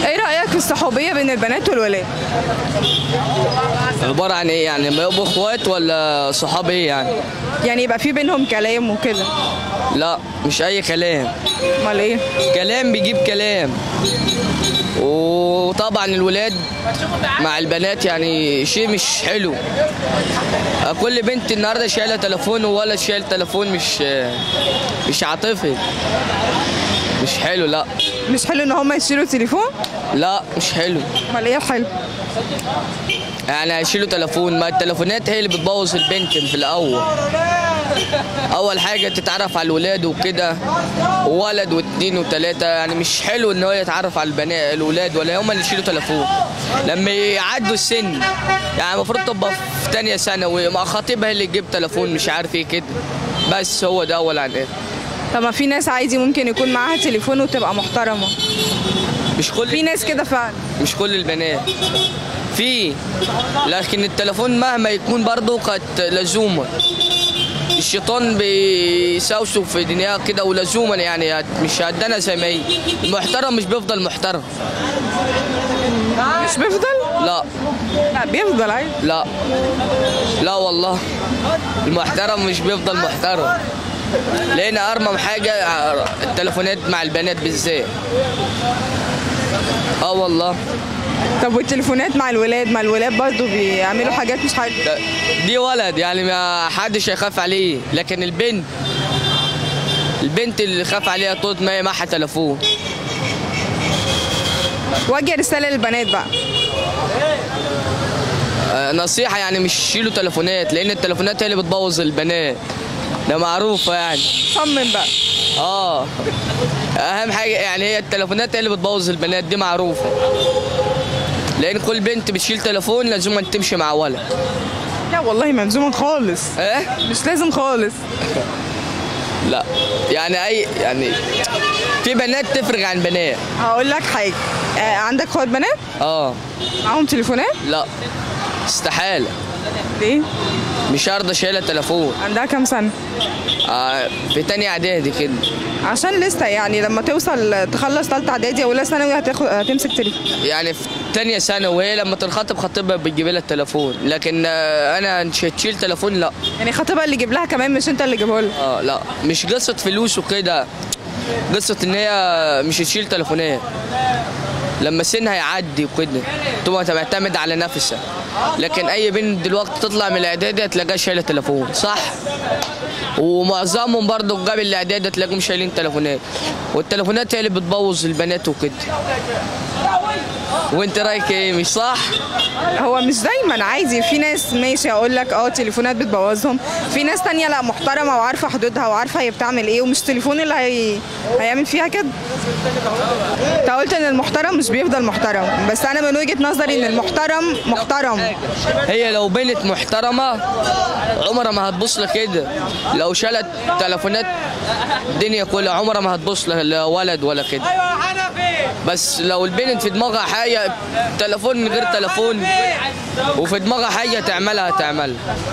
ايه رايك في الصحوبيه بين البنات والولاد عبارة عن ايه يعني ما يبقوا اخوات ولا صحاب ايه يعني يعني يبقى في بينهم كلام وكده لا مش اي كلام امال ايه كلام بيجيب كلام وطبعا الولاد مع البنات يعني شيء مش حلو كل بنت النهارده شايله تليفون وولد شايل تليفون مش مش عاطفي مش حلو لا مش حلو ان هم يشيلوا تليفون لا مش حلو امال ايه الحلو يعني هيشيلوا تليفون ما التليفونات هي اللي بتبوظ البنت في الاول اول حاجه تتعرف على الولاد وكده وولد واثنين وثلاثه يعني مش حلو ان هو يتعرف على البنات الولاد ولا هم اللي يشيلوا تليفون لما يعدوا السن يعني المفروض تبقى في ثانيه ثانوي مع خطيبها اللي تجيب تليفون مش عارف ايه كده بس هو ده اول عن ايه طب ما في ناس عادي ممكن يكون معاها تليفون وتبقى محترمه مش كل في ناس كده فعلا مش كل البنات في لكن التليفون مهما يكون برضه قد لزوما الشيطان بيسوسو في دنياه كده ولزوما يعني مش هدنا زي ما هي المحترم مش بيفضل محترم مش بيفضل لا لا بيفضل عادي لا لا والله المحترم مش بيفضل محترم لان ارمم حاجه التليفونات مع البنات بالذات اه والله طب والتليفونات مع الولاد مع الولاد برضو بيعملوا حاجات مش حلوه ده- دي ولد يعني ما حدش هيخاف عليه لكن البنت البنت اللي خاف عليها طول ما هي معها تليفون وجه رساله للبنات بقى آه، نصيحة يعني مش يشيلوا تليفونات لأن التليفونات هي اللي بتبوظ البنات ده معروفة يعني صمم بقى اه أهم حاجة يعني هي التليفونات هي اللي بتبوظ البنات دي معروفة لأن كل بنت بتشيل تليفون لازم تمشي مع ولد لا والله ملزوما خالص ايه مش لازم خالص لا يعني أي يعني في بنات تفرق عن بنات هقول لك حاجه آه عندك اخوات بنات اه معاهم تليفونات لا استحالة ليه مش هرضى شايلة تليفون عندها كام سنه آه في تانية إعدادي كده عشان لسه يعني لما توصل تخلص ثالثه اعدادي او اولى ثانوي هتاخد هتمسك تليفون يعني في تانية سنة وهي لما تنخطب خطيبها بتجيب لها التليفون لكن آه، أنا مش هتشيل تليفون لا يعني خطيبها اللي يجيب لها كمان مش انت اللي جيبه لها اه لا مش قصة فلوس وكده قصة إن هي مش هتشيل تليفونات لما سنها يعدي وكده تبقى معتمد على نفسها لكن أي بنت دلوقتي تطلع من الإعدادي هتلاقيها شايلة تليفون صح؟ ومعظمهم برضه قبل الإعدادي تلاقيهم شايلين تليفونات والتليفونات هي اللي بتبوظ البنات وكده وانت رايك ايه مش صح؟ هو مش دايما عادي في ناس ماشي اقول لك اه تليفونات بتبوظهم في ناس تانية لا محترمه وعارفه حدودها وعارفه هي بتعمل ايه ومش تليفون اللي هي... هيعمل فيها كده انت قلت ان المحترم مش بيفضل محترم بس انا من وجهه نظري ان المحترم محترم هي لو بنت محترمة عمرها ما هتبص لك كده لو شالت تليفونات الدنيا كلها عمرها ما هتبص لها لا ولد ولا كده بس لو البنت في دماغها حاجة تليفون من غير تليفون وفي دماغها حاجة تعملها تعملها